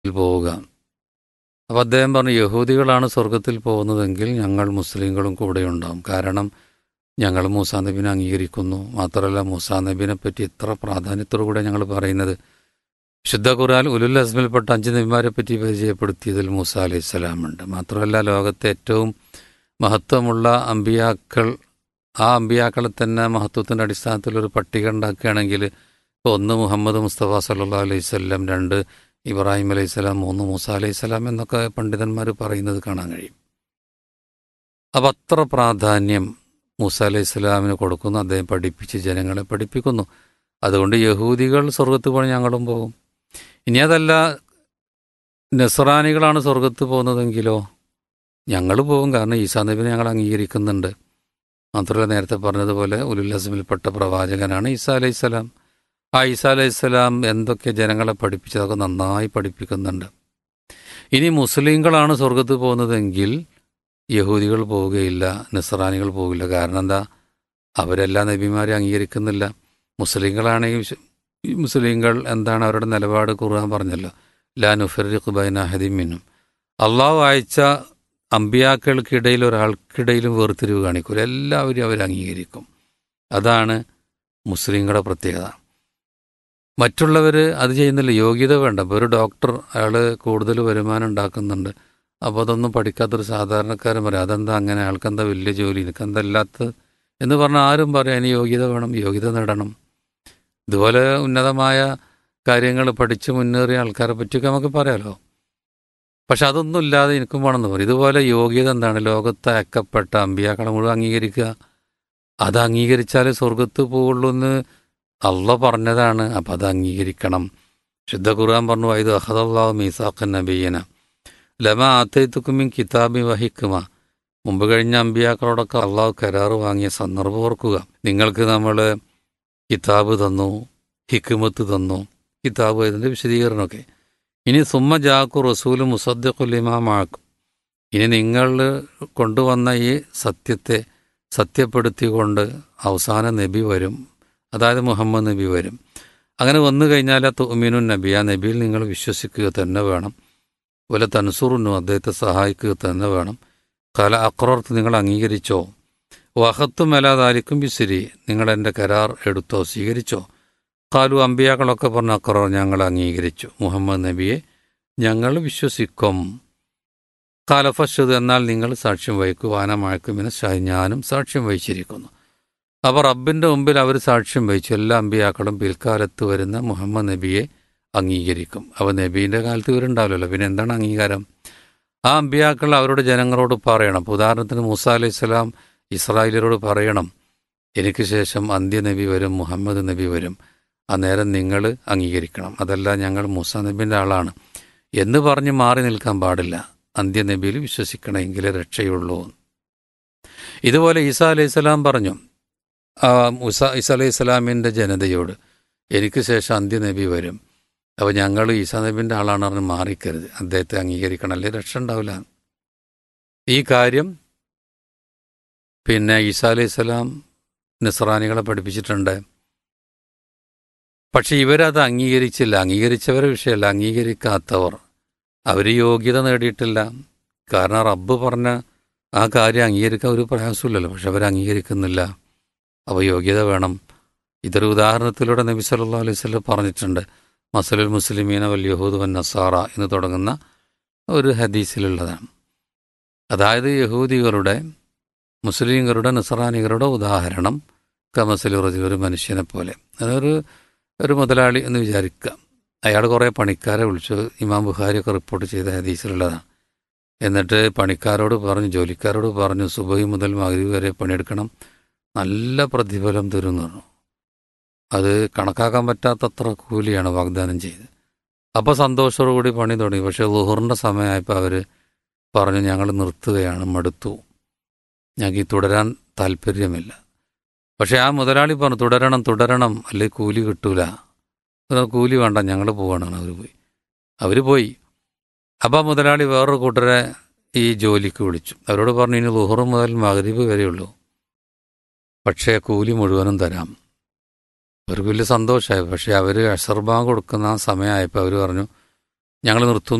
പോവുക അപ്പോൾ അദ്ദേഹം പറഞ്ഞു യഹൂദികളാണ് സ്വർഗത്തിൽ പോകുന്നതെങ്കിൽ ഞങ്ങൾ മുസ്ലിങ്ങളും കൂടെ ഉണ്ടാവും കാരണം ഞങ്ങൾ മൂസാ നബിനെ അംഗീകരിക്കുന്നു മാത്രമല്ല മൂസാ നബിനെ പറ്റി ഇത്ര പ്രാധാന്യത്തോടു കൂടെ ഞങ്ങൾ പറയുന്നത് ശുദ്ധ ഖുറാൻ ഉലുൽ അസ്മിൽപ്പെട്ട അഞ്ച് നബിമാരെ പറ്റി പരിചയപ്പെടുത്തിയതിൽ മൂസ അലൈഹി സ്വലാമുണ്ട് മാത്രമല്ല ലോകത്തെ ഏറ്റവും മഹത്വമുള്ള അമ്പിയാക്കൾ ആ അമ്പിയാക്കളെ തന്നെ മഹത്വത്തിൻ്റെ അടിസ്ഥാനത്തിൽ ഒരു പട്ടിക ഉണ്ടാക്കുകയാണെങ്കിൽ ഇപ്പോൾ ഒന്ന് മുഹമ്മദ് മുസ്തഫ സല്ലാ അലൈഹി സ്വല്ലം രണ്ട് ഇബ്രാഹിം അലൈഹി സ്വലാം മൂന്ന് മൂസ അലൈഹി സ്വലാം എന്നൊക്കെ പണ്ഡിതന്മാർ പറയുന്നത് കാണാൻ കഴിയും അപ്പം അത്ര പ്രാധാന്യം മൂസ അലൈഹി സ്വലാമിന് കൊടുക്കുന്നു അദ്ദേഹം പഠിപ്പിച്ച് ജനങ്ങളെ പഠിപ്പിക്കുന്നു അതുകൊണ്ട് യഹൂദികൾ സ്വർഗത്ത് പോയി ഞങ്ങളും പോകും ഇനി അതല്ല നസ്രാനികളാണ് സ്വർഗത്ത് പോകുന്നതെങ്കിലോ ഞങ്ങൾ പോകും കാരണം ഈസാ നബിനെ ഞങ്ങൾ അംഗീകരിക്കുന്നുണ്ട് മാത്രമല്ല നേരത്തെ പറഞ്ഞതുപോലെ ഉലുല്ലസമിൽപ്പെട്ട പ്രവാചകനാണ് ഈസാ അലൈഹി സ്വലാം ആ ഈസാ അലൈഹി സ്വലാം എന്തൊക്കെ ജനങ്ങളെ പഠിപ്പിച്ചതൊക്കെ നന്നായി പഠിപ്പിക്കുന്നുണ്ട് ഇനി മുസ്ലിങ്ങളാണ് സ്വർഗത്ത് പോകുന്നതെങ്കിൽ യഹൂദികൾ പോവുകയില്ല നസ്രാനികൾ പോകില്ല കാരണം എന്താ അവരെല്ലാ നബിമാരെ അംഗീകരിക്കുന്നില്ല മുസ്ലിങ്ങളാണെങ്കിൽ ഈ മുസ്ലിങ്ങൾ എന്താണ് അവരുടെ നിലപാട് ഖുർആൻ പറഞ്ഞല്ലോ ലാ നുഫറിഖ് ബൈന ഹദിമിനും അള്ളാഹു അയച്ച അമ്പിയാക്കൾക്കിടയിൽ ഒരാൾക്കിടയിലും വേർതിരിവ് കാണിക്കൂല എല്ലാവരും അവർ അംഗീകരിക്കും അതാണ് മുസ്ലിങ്ങളുടെ പ്രത്യേകത മറ്റുള്ളവർ അത് ചെയ്യുന്നില്ല യോഗ്യത വേണ്ട ഇപ്പോൾ ഒരു ഡോക്ടർ അയാൾ കൂടുതൽ വരുമാനം ഉണ്ടാക്കുന്നുണ്ട് അപ്പോൾ അതൊന്നും പഠിക്കാത്തൊരു സാധാരണക്കാരൻ പറയും അതെന്താ അങ്ങനെ അയാൾക്കെന്താ വലിയ ജോലി എനിക്കെന്താ ഇല്ലാത്തത് എന്ന് പറഞ്ഞാൽ ആരും പറയാം അതിന് യോഗ്യത വേണം യോഗ്യത നേടണം ഇതുപോലെ ഉന്നതമായ കാര്യങ്ങൾ പഠിച്ച് മുന്നേറിയ ആൾക്കാരെ പറ്റിയൊക്കെ നമുക്ക് പറയാലോ പക്ഷെ അതൊന്നും ഇല്ലാതെ എനിക്കും വേണമെന്ന് പറയും ഇതുപോലെ യോഗ്യത എന്താണ് ലോകത്ത് അയക്കപ്പെട്ട അമ്പിയാക്കളെ മുഴുവൻ അംഗീകരിക്കുക അത് അംഗീകരിച്ചാലേ സ്വർഗത്ത് പോവുള്ളൂ എന്ന് അള്ള പറഞ്ഞതാണ് അപ്പം അത് അംഗീകരിക്കണം ശുദ്ധ ഖുർആൻ പറഞ്ഞു വൈദ് അഹദല്ലാഹു മീസാഖൻ നബീയന ലമ ആത്തൈത്തുക്കുമിൻ കിതാബി വഹിക്കുമ മുമ്പ് കഴിഞ്ഞ അമ്പിയാക്കളോടൊക്കെ അള്ളാഹു കരാറ് വാങ്ങിയ സന്ദർഭം ഓർക്കുക നിങ്ങൾക്ക് നമ്മൾ കിതാബ് തന്നു ഹിക്കുമത്ത് തന്നു കിതാബ് ഇതിൻ്റെ വിശദീകരണമൊക്കെ ഇനി സുമ്മ ജാക്കു റസൂല് മുസദ്ദഖുലിമാമാക്കും ഇനി നിങ്ങൾ കൊണ്ടുവന്ന ഈ സത്യത്തെ സത്യപ്പെടുത്തിക്കൊണ്ട് അവസാന നബി വരും അതായത് മുഹമ്മദ് നബി വരും അങ്ങനെ വന്നു കഴിഞ്ഞാൽ തുമീനു നബി ആ നബിയിൽ നിങ്ങൾ വിശ്വസിക്കുക തന്നെ വേണം വല്ല തൻസുറുന്നു അദ്ദേഹത്തെ സഹായിക്കുക തന്നെ വേണം കല അക്രോർത്ത് നിങ്ങൾ അംഗീകരിച്ചോ വഹത്തും അലാതാലിക്കും ബിസിരി നിങ്ങൾ എൻ്റെ കരാർ എടുത്തോ സ്വീകരിച്ചോ കാലു അമ്പിയാക്കളൊക്കെ പറഞ്ഞ അക്രോർ ഞങ്ങൾ അംഗീകരിച്ചു മുഹമ്മദ് നബിയെ ഞങ്ങൾ വിശ്വസിക്കും കാലഫഷത് എന്നാൽ നിങ്ങൾ സാക്ഷ്യം വഹിക്കുവാനമഴക്കുമെന്ന് ഞാനും സാക്ഷ്യം വഹിച്ചിരിക്കുന്നു അപ്പോൾ റബ്ബിൻ്റെ മുമ്പിൽ അവർ സാക്ഷ്യം വഹിച്ചു എല്ലാ അമ്പിയാക്കളും പിൽക്കാലത്ത് വരുന്ന മുഹമ്മദ് നബിയെ അംഗീകരിക്കും അപ്പോൾ നബീൻ്റെ കാലത്ത് ഇവരുണ്ടാവില്ലല്ലോ പിന്നെ എന്താണ് അംഗീകാരം ആ അമ്പിയാക്കൾ അവരുടെ ജനങ്ങളോട് പറയണം ഇപ്പോൾ ഉദാഹരണത്തിന് മൂസ അലൈഹി സ്വലാം ഇസ്രായേലിയരോട് പറയണം എനിക്ക് ശേഷം അന്ത്യനബി വരും മുഹമ്മദ് നബി വരും അന്നേരം നിങ്ങൾ അംഗീകരിക്കണം അതല്ല ഞങ്ങൾ മൂസ നബിൻ്റെ ആളാണ് എന്ന് പറഞ്ഞ് മാറി നിൽക്കാൻ പാടില്ല അന്ത്യനബിയിൽ വിശ്വസിക്കണമെങ്കിലേ രക്ഷയുള്ളൂ ഇതുപോലെ ഈസാ അലൈഹി സ്വലാം പറഞ്ഞു മുസ ഈസാ അലൈഹി സ്വലാമിൻ്റെ ജനതയോട് എനിക്ക് ശേഷം അന്ത്യനബി വരും അപ്പോൾ ഞങ്ങൾ ഈസാ നബിൻ്റെ ആളാണ് പറഞ്ഞ് മാറിക്കരുത് അദ്ദേഹത്തെ അംഗീകരിക്കണം അല്ലെ രക്ഷ ഉണ്ടാവില്ല ഈ കാര്യം പിന്നെ ഈസാ അലൈഹി സ്വലാം നിസ്രാനികളെ പഠിപ്പിച്ചിട്ടുണ്ട് പക്ഷെ ഇവരത് അംഗീകരിച്ചില്ല അംഗീകരിച്ചവരെ വിഷയമല്ല അംഗീകരിക്കാത്തവർ അവർ യോഗ്യത നേടിയിട്ടില്ല കാരണം റബ്ബ് പറഞ്ഞ ആ കാര്യം അംഗീകരിക്കാൻ ഒരു പ്രയാസമില്ലല്ലോ പക്ഷെ അവർ അംഗീകരിക്കുന്നില്ല അപ്പോൾ യോഗ്യത വേണം ഇതൊരു ഉദാഹരണത്തിലൂടെ നബി സല്ലാ അലൈഹി സ്വലം പറഞ്ഞിട്ടുണ്ട് മസലുൽ മുസ്ലിമീന വൽ യഹൂദ് വൻ നസാറ എന്ന് തുടങ്ങുന്ന ഒരു ഹദീസിലുള്ളതാണ് അതായത് യഹൂദികളുടെ മുസ്ലിങ്ങളുടെ നസറാനികളുടെ ഉദാഹരണം കമസലു റജി ഒരു മനുഷ്യനെ പോലെ അതൊരു ഒരു മുതലാളി എന്ന് വിചാരിക്കുക അയാൾ കുറേ പണിക്കാരെ വിളിച്ചു ഇമാം ബുഖാരിയൊക്കെ റിപ്പോർട്ട് ചെയ്ത ഹദീസിലുള്ളതാണ് എന്നിട്ട് പണിക്കാരോട് പറഞ്ഞു ജോലിക്കാരോട് പറഞ്ഞു സുബൈ മുതൽ മകരീവ് വരെ പണിയെടുക്കണം നല്ല പ്രതിഫലം തരും എന്ന് പറഞ്ഞു അത് കണക്കാക്കാൻ പറ്റാത്തത്ര കൂലിയാണ് വാഗ്ദാനം ചെയ്ത് അപ്പോൾ സന്തോഷത്തോടുകൂടി പണി തുടങ്ങി പക്ഷേ ലുഹറിൻ്റെ സമയമായപ്പോൾ അവർ പറഞ്ഞു ഞങ്ങൾ നിർത്തുകയാണ് മടുത്തു ഞങ്ങൾക്ക് ഈ തുടരാൻ താല്പര്യമില്ല പക്ഷേ ആ മുതലാളി പറഞ്ഞു തുടരണം തുടരണം അല്ലെ കൂലി കിട്ടൂല കൂലി വേണ്ട ഞങ്ങൾ പോവാണ് അവർ പോയി അവർ പോയി അപ്പോൾ ആ മുതലാളി വേറൊരു കൂട്ടരെ ഈ ജോലിക്ക് വിളിച്ചു അവരോട് പറഞ്ഞു ഇനി ലുഹറ് മുതൽ മകരീബ് വരെയുള്ളൂ പക്ഷേ കൂലി മുഴുവനും തരാം അവർക്ക് വലിയ സന്തോഷമായി പക്ഷേ അവർ അഷർബാഗ് കൊടുക്കുന്ന ആ സമയമായപ്പോൾ അവർ പറഞ്ഞു ഞങ്ങൾ നിർത്തുന്നു